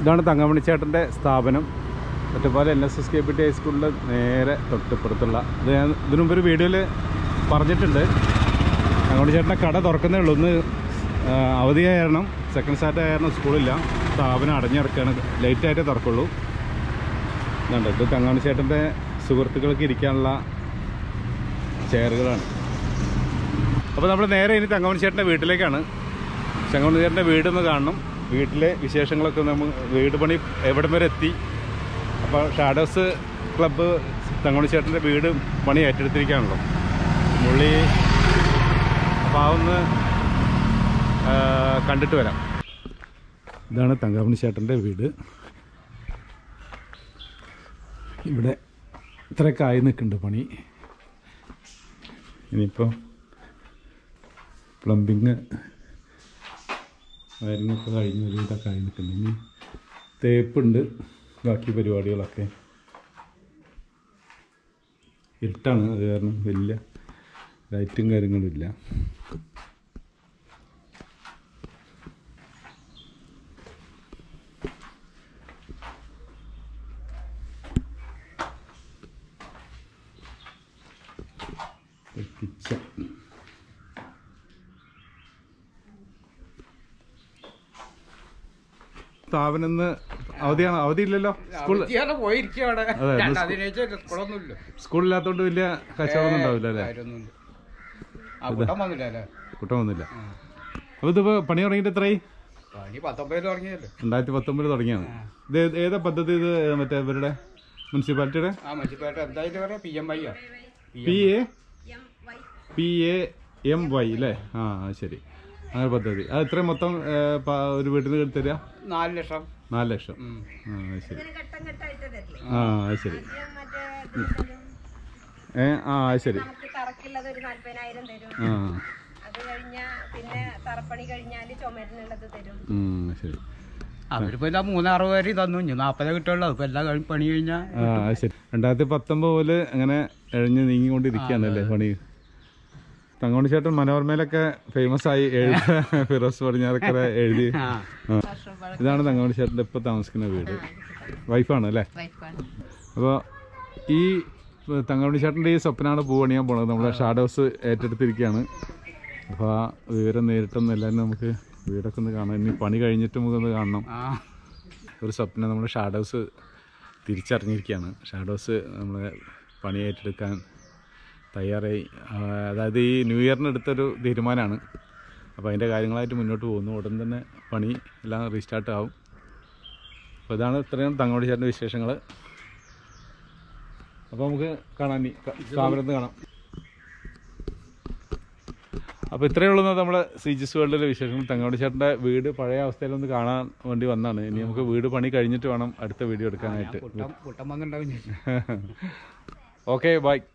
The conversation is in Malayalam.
ഇതാണ് തങ്കമണി ചേട്ടൻ്റെ സ്ഥാപനം Ottapalam N S S K P T ഹൈസ്കൂളിൻ്റെ നേരെ തൊട്ടിപ്പുറത്തുള്ള ഇത് ഞാൻ ഇതിനു മുമ്പ് ഒരു വീഡിയോയിൽ പറഞ്ഞിട്ടുണ്ട് തങ്കമണി ചേട്ടൻ്റെ കട തുറക്കുന്നേ ഉള്ളൂ ഒന്ന് ആ, അവധിയായ കാരണം സെക്കൻഡ് സാറ്റർഡേ കാരണം സ്കൂളില്ല സ്ഥാപനം അടഞ്ഞിടക്കുകയാണ് ലേറ്റായിട്ടേ തുറക്കുള്ളൂ ഇതുണ്ട് ഇത് തങ്കമണി ചേട്ടൻ്റെ സുഹൃത്തുക്കൾക്ക് ഇരിക്കാനുള്ള ചെയറുകളാണ് അപ്പോൾ നമ്മൾ നേരെ ഇനി തങ്കമണി ചേട്ടൻ്റെ വീട്ടിലേക്കാണ് തങ്കമണി ചേട്ടൻ്റെ വീടൊന്ന് കാണണം വീട്ടിലെ വിശേഷങ്ങളൊക്കെ നമ്മൾ വീട് പണി എവിടം വരെ എത്തി അപ്പോൾ ഷാഡോസ് ക്ലബ്ബ് തങ്കമണി ചേട്ടൻ്റെ വീട് പണി ഏറ്റെടുത്തിരിക്കുകയാണല്ലോ മുള്ളി അപ്പോൾ അതൊന്ന് ആ, കണ്ടിട്ട് വരാം ഇതാണ് തങ്കമണി ചേട്ടൻ്റെ വീട് ഇവിടെ ഇത്രയൊക്കെ ആയി നിൽക്കുന്നുണ്ട് പണി ഇനിയിപ്പോൾ പ്ലംബിങ് വയറിങ്ങൊക്കെ കഴിഞ്ഞ് ഒരു ഇതൊക്കെ ആയി നിൽക്കുന്നുണ്ട് ഇനി തേപ്പുണ്ട് ബാക്കി പരിപാടികളൊക്കെ ഇരുട്ടാണ് അത് കാരണം വലിയ ലൈറ്റും കാര്യങ്ങളും ഇല്ല കിച്ചൺ സ്ഥാപനം ഇന്ന് അവധിയാണ് അവധി ഇല്ലല്ലോ സ്കൂൾ പോയിരിക്കും അതെ, ഇന്ന് രണ്ടാതിനാഴ്ച സ്കൂളൊന്നുമില്ല സ്കൂളില്ലാത്തോണ്ട് വലിയ കച്ചവടമൊന്നും ഉണ്ടാവില്ല അല്ലേ കാര്യമൊന്നുമില്ല ആ കൂട്ടം വന്നില്ല അല്ലേ കൂട്ടം വന്നില്ല അപ്പോൾ ഇതിപ്പോ പണി തുടങ്ങിയിട്ട് എത്രയായി പണി പത്തൊമ്പതിൽ തുടങ്ങിയല്ലേ രണ്ടായിരത്തി പത്തൊമ്പതിൽ തുടങ്ങിയാണ് ഇത് ഏത് ഏതാ പദ്ധതി ഇത് മറ്റേ ഇവരുടെ മുനിസിപ്പാലിറ്റിയുടെ ആ മനുഷ്യപ്പേട്ട എന്തായാലും പറയാം പി എം ഐ ആ P A P A M Y അല്ലേ ആ അത് ശരി അങ്ങനെ പദ്ധതി അത് എത്രയും മൊത്തം ഏ, പ- ഒരു വീട്ടിൽ നിന്ന് തരിക നാല് ലക്ഷം നാല് ലക്ഷം ഉം. ആ അത് ശരി ഘട്ടം ഘട്ടമായിട്ട് തരില്ലേ ആ അത് ശരി ആദ്യം മറ്റേ ഇതിലും ഏ ആ അത് ശരി നമുക്ക് തറക്കുള്ളത് ഒരു നാല്പതിനായിരം തരും ആ അത് കഴിഞ്ഞാ പിന്നെ തറപ്പണി കഴിഞ്ഞാല് ചുമരിനുള്ളത് തരും ഉം, ശരി അവരിപ്പോ ഇതാ മൂന്നാറ് പേര് തന്നു ഇനി നാപ്പതേ കിട്ടുള്ളൂ അതിപ്പോ എല്ലാം കഴിഞ്ഞ് പണി കഴിഞ്ഞാൽ ആ അത് ശരി രണ്ടായിരത്തി പത്തൊമ്പത് മുതല് അങ്ങനെ എഴഞ്ഞ് നീങ്ങിക്കൊണ്ടിരിക്കുകയാണല്ലേ പണി തങ്കമണി ചേട്ടൻ മനോരമയിലൊക്കെ ഫേമസ് ആയി എഴുതി ഫിറോസ് പടിഞ്ഞാറക്കര എഴുതി ആ. ഇതാണ് തങ്കമണി ചേട്ടൻ്റെ ഇപ്പോൾ താമസിക്കുന്ന വീട് വൈഫാണ് അല്ലേ അപ്പോൾ ഈ തങ്കമണി ചേട്ടൻ്റെ ഈ സ്വപ്നമാണ് പൂ പണിയാൻ പോണത് നമ്മുടെ ഷാഡ് ഹൗസ് ഏറ്റെടുത്തിരിക്കുകയാണ് അപ്പോൾ ആ വിവരം നേരിട്ടൊന്നും എല്ലാവരും നമുക്ക് വീടൊക്കെ ഒന്ന് കാണാം ഇനി പണി കഴിഞ്ഞിട്ട് നമുക്കൊന്ന് കാണണം ആ ഒരു സ്വപ്നം നമ്മുടെ ഷാഡ് ഹൗസ് തിരിച്ചറിഞ്ഞിരിക്കുകയാണ് ഷാഡ് ഹൗസ് നമ്മൾ പണി ഏറ്റെടുക്കാൻ തയ്യാറായി ആ, അതായത് ഈ ന്യൂ ഇയറിന് എടുത്തൊരു തീരുമാനമാണ് അപ്പോൾ അതിൻ്റെ കാര്യങ്ങളായിട്ട് മുന്നോട്ട് പോകുന്നു ഉടൻ തന്നെ പണി എല്ലാം റീസ്റ്റാർട്ട് ആവും അപ്പോൾ ഇതാണ് ഇത്രയും തങ്ങോടി ചേട്ടൻ്റെ വിശേഷങ്ങൾ അപ്പോൾ നമുക്ക് കാണാൻ ഇനി ക- സ്ഥാപനത്ത് കാണാം അപ്പോൾ ഇത്രയേ ഉള്ളൂ നമ്മുടെ സീജിസ് വേൾഡിലെ വിശേഷങ്ങൾ തങ്ങോടി ചേട്ടൻ്റെ വീട് പഴയ അവസ്ഥയിലൊന്ന് കാണാൻ വേണ്ടി വന്നതാണ് ഇനി നമുക്ക് വീട് പണി കഴിഞ്ഞിട്ട് വേണം അടുത്ത വീഡിയോ എടുക്കാനായിട്ട് കൂട്ടം കൂട്ടം വന്നിട്ടുണ്ടാവും ഞാൻ ഓക്കെ ബൈ